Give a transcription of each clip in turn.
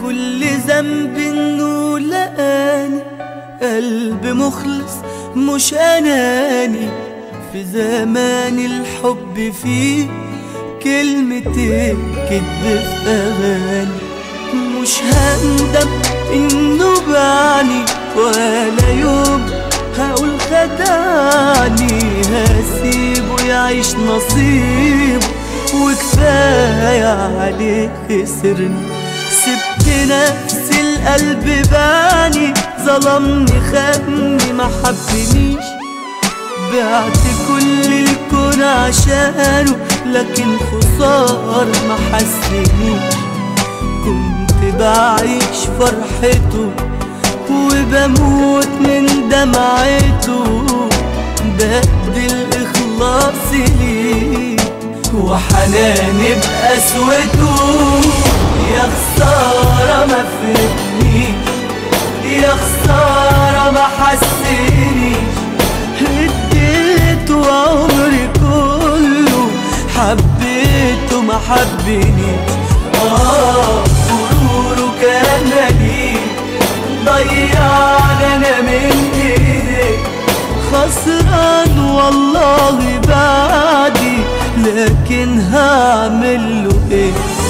كل ذنب انه لقاني قلب مخلص مش اناني في زمان الحب فيه كلمتين كدب في اغاني مش هندم انه بعني ولا يوم هقول خدعني هسيبه يعيش نصيبه وكفاية عليه خسرني سبت نفسي القلب باني ظلمني خاني ما حبنيش بعت كل الكون عشانه لكن خسار ما حسنيش كنت بعيش فرحته وبموت من دمعته بدل إخلاصي ليه وحناني بقسوته يا خسارة ما فهمنيش يا خسارة ما حسنيش اديته عمري كله حبيته ما حبنيش اه غروره كان مليء ضيعني انا من ايديك خسران والله بعدي لكن هعمل له ايه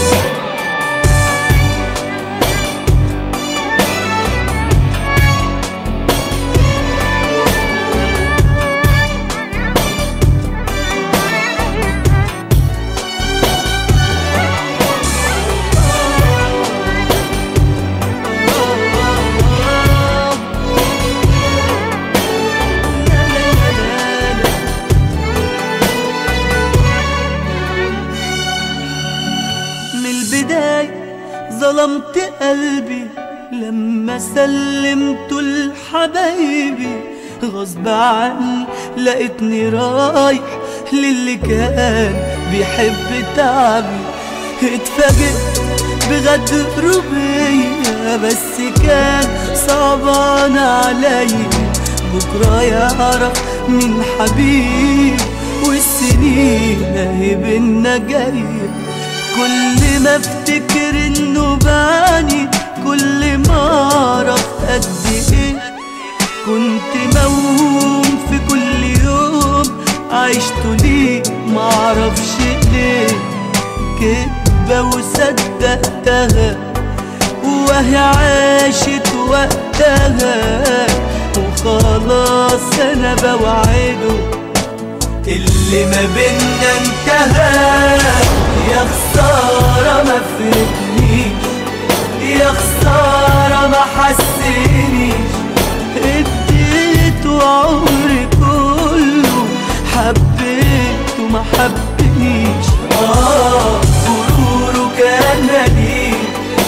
من البداية ظلمت قلبي لما سلمته لحبايبي غصب عني لقيتني رايح للي كان بيحب تعبي اتفاجئت بغدر بيا بس كان صعبان عليا بكرة يعرف مين حبيب والسنين اهي بينا جايه كل ما افتكر انه باني كل ما اعرف قد ايه كنت موهوم في كل يوم عشت ليه معرفش ليه كدبة وصدقتها وهي عاشت وقتها وخلاص انا بوعده اللي ما بينا انتهى يا خسارة ما فهمنيش يا خسارة ما حسنيش اديته عمري كله حبيته ما حبنيش اه غروره كان مليء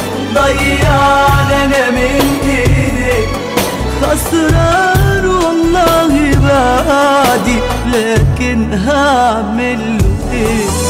ضيعني انا من ايديك خسران والله بعدي لكن هعمل له ايه